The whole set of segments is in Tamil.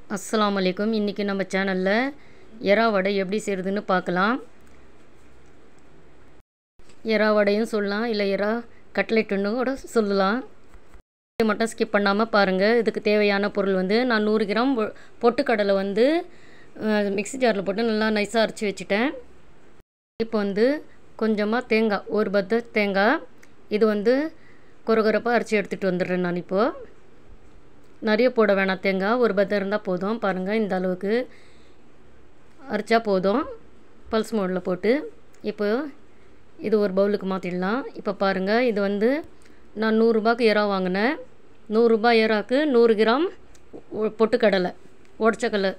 அஸ்ஸலாமு அலைக்கும் இன்றைக்கி நம்ம சேனலில் எறா வடை எப்படி செய்கிறதுன்னு பார்க்கலாம் எறா வடையும் சொல்லலாம் இல்லை எறா கட்லெட்டுன்னு கூட சொல்லலாம் இது மட்டும் ஸ்கிப் பண்ணாமல் பாருங்கள் இதுக்கு தேவையான பொருள் வந்து நான் நூறு கிராம் பொ- பொட்டுக்கடலை வந்து அஹ், மிக்ஸி ஜாரில் போட்டு நல்லா நைஸாக அரைச்சி வச்சுட்டேன் இப்போ வந்து கொஞ்சமாக தேங்காய் ஒரு பத்த தேங்காய் இது வந்து கொரகொரப்பாக அரைச்சி எடுத்துகிட்டு வந்துடுறேன் நான் இப்போது நிறைய போட வேணாம் தேங்காய் ஒரு பத்தம் இருந்தால் போதும் பாருங்கள் இந்த அளவுக்கு அரைச்சா போதும் பல்ஸ் மோடில் போட்டு இப்போ இது ஒரு பவுலுக்கு மாற்றிடலாம் இப்போ பாருங்கள் இது வந்து நான் நூறுரூபாக்கு எறா வாங்கினேன் நூறுரூபா எறாக்கு நூறு கிராம் ஒ- பொட்டுக்கடலை உடச்சக்கடலை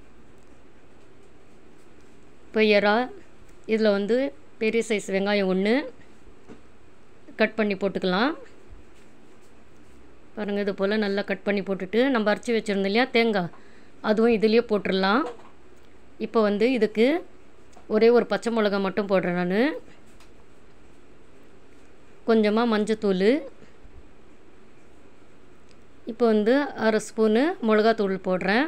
இப்போ எறா இதில் வந்து பெரிய சைஸ் வெங்காயம் ஒன்று கட் பண்ணி போட்டுக்கலாம் பாருங்கள் இது போல் நல்லா கட் பண்ணி போட்டுட்டு நம்ம அரைச்சி வச்சுருந்தோம் இல்லையா தேங்காய் அதுவும் இதுலேயே போட்டுடலாம் இப்போ வந்து இதுக்கு ஒரே ஒரு பச்சை மிளகா மட்டும் போடுறேன் நான் கொஞ்சமாக மஞ்சத்தூள் இப்போ வந்து அரை ஸ்பூனு மிளகாத்தூள் போடுறேன்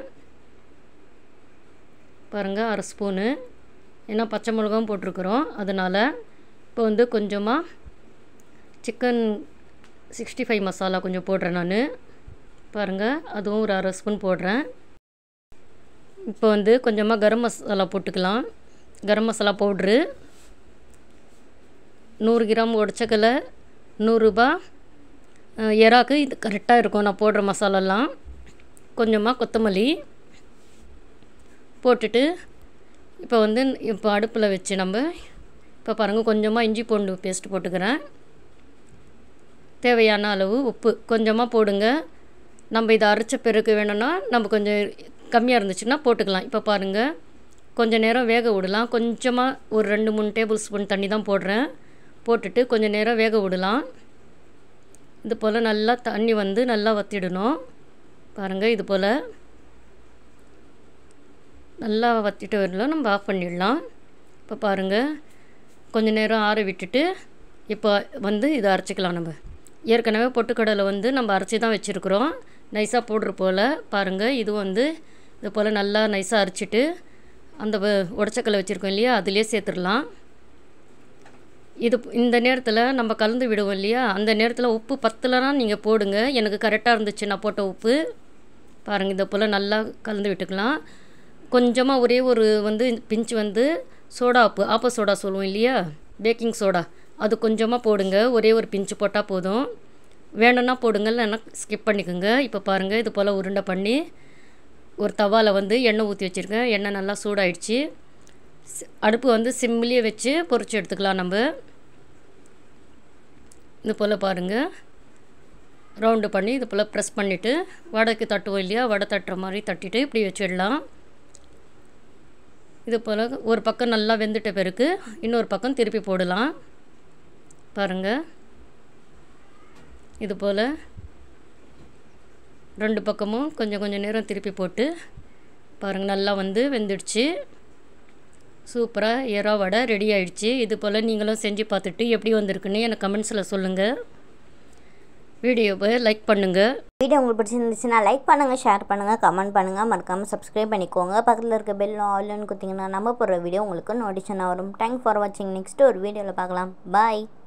பாருங்கள் அரை ஸ்பூனு ஏன்னா பச்சை மிளகாவும் போட்டிருக்குறோம் அதனால் இப்போ வந்து கொஞ்சமாக சிக்கன் சிக்ஸ்டி ஃபைவ் மசாலா கொஞ்சம் போடுறேன் நான் பாருங்கள் அதுவும் ஒரு அரை ஸ்பூன் போடுறேன் இப்போ வந்து கொஞ்சமாக கரம் மசாலா போட்டுக்கலாம் கரம் மசாலா பவுட்ரு நூறு கிராம் உடச்சக்கலை நூறுரூபா எறாக்கு இது கரெக்டாக இருக்கும் நான் போடுற மசாலாலாம் கொஞ்சமாக கொத்தமல்லி போட்டுட்டு இப்போ வந்து இப்போ அடுப்பில் வச்சு நம்ம இப்போ பாருங்கள் கொஞ்சமாக இஞ்சி பூண்டு பேஸ்ட் போட்டுக்கிறேன் தேவையான அளவு உப்பு கொஞ்சமாக போடுங்க நம்ம இதை அரைச்ச பிறகு வேணும்னா நம்ம கொஞ்சம் கம்மியாக இருந்துச்சுன்னா போட்டுக்கலாம் இப்போ பாருங்கள் கொஞ்சம் நேரம் வேக விடலாம் கொஞ்சமாக ஒரு ரெண்டு மூணு டேபிள் ஸ்பூன் தண்ணி தான் போடுறேன் போட்டுட்டு கொஞ்சம் நேரம் வேக விடலாம் இது போல் நல்லா தண்ணி வந்து நல்லா வற்றிடணும் பாருங்கள் இது போல் நல்லா வற்றிட்டு வரலாம் நம்ம ஆஃப் பண்ணிடலாம் இப்போ பாருங்கள் கொஞ்ச நேரம் ஆற விட்டுட்டு இப்போ வந்து இதை அரைச்சிக்கலாம் நம்ம ஏற்கனவே பொட்டுக்கடலை வந்து நம்ம அரைச்சி தான் வச்சுருக்குறோம் நைஸாக போடுற போல் பாருங்கள் இது வந்து இது போல் நல்லா நைஸாக அரைச்சிட்டு அந்த வ- உடச்சக்கல்லை வச்சுருக்கோம் இல்லையா அதிலே சேர்த்துடலாம் இது இந்த நேரத்தில் நம்ம கலந்து விடுவோம் இல்லையா அந்த நேரத்தில் உப்பு பத்தலைனா நீங்கள் போடுங்க எனக்கு கரெக்டாக இருந்துச்சு நான் போட்ட உப்பு பாருங்கள் இதை போல் நல்லா கலந்து விட்டுக்கலாம் கொஞ்சமாக ஒரே ஒரு வந்து பிஞ்சு வந்து சோடா உப்பு ஆப்ப சோடா சொல்லுவோம் இல்லையா பேக்கிங் சோடா அது கொஞ்சமாக போடுங்க ஒரே ஒரு பிஞ்சு போட்டால் போதும் வேணும்னா போடுங்க இல்லைன்னா ஸ்கிப் பண்ணிக்கோங்க இப்போ பாருங்கள் இது போல் உருண்டை பண்ணி ஒரு தவாவில் வந்து எண்ணெய் ஊற்றி வச்சுருக்கேன் எண்ணெய் நல்லா சூடாயிடுச்சு சி- அடுப்பு வந்து சிம்லேயே வச்சு பொரிச்சு எடுத்துக்கலாம் நம்ம இது போல் பாருங்கள் ரவுண்டு பண்ணி இது போல் ப்ரெஸ் பண்ணிவிட்டு வடைக்கு தட்டுவோம் இல்லையா வடை தட்டுற மாதிரி தட்டிட்டு இப்படி வச்சிடலாம் இது போல் ஒரு பக்கம் நல்லா வெந்துட்ட பிறகு இன்னொரு பக்கம் திருப்பி போடலாம் பாருங்கள் இது போல் ரெண்டு பக்கமும் கொஞ்சம் கொஞ்சம் நேரம் திருப்பி போட்டு பாருங்கள் நல்லா வந்து வெந்துடுச்சு சூப்பராக எறா வடை ரெடி ஆயிடுச்சு இது போல் நீங்களும் செஞ்சு பார்த்துட்டு எப்படி வந்திருக்குன்னு எனக்கு கமெண்ட்ஸில் சொல்லுங்கள் வீடியோவை லைக் பண்ணுங்கள் வீடியோ உங்களுக்கு பிடிச்சிருந்துச்சுன்னா லைக் பண்ணுங்கள் ஷேர் பண்ணுங்கள் கமெண்ட் பண்ணுங்கள் மறக்காமல் சப்ஸ்கிரைப் பண்ணிக்கோங்க பக்கத்தில் இருக்க பெல் ஆல்னு குத்திங்கன்னா நம்ம போடுற வீடியோ உங்களுக்கு நோட்டிஃபிகேஷன் வரும் தேங்க் ஃபார் வாட்சிங் நெக்ஸ்ட் ஒரு வீடியோவில் பார்க்கலாம் பாய்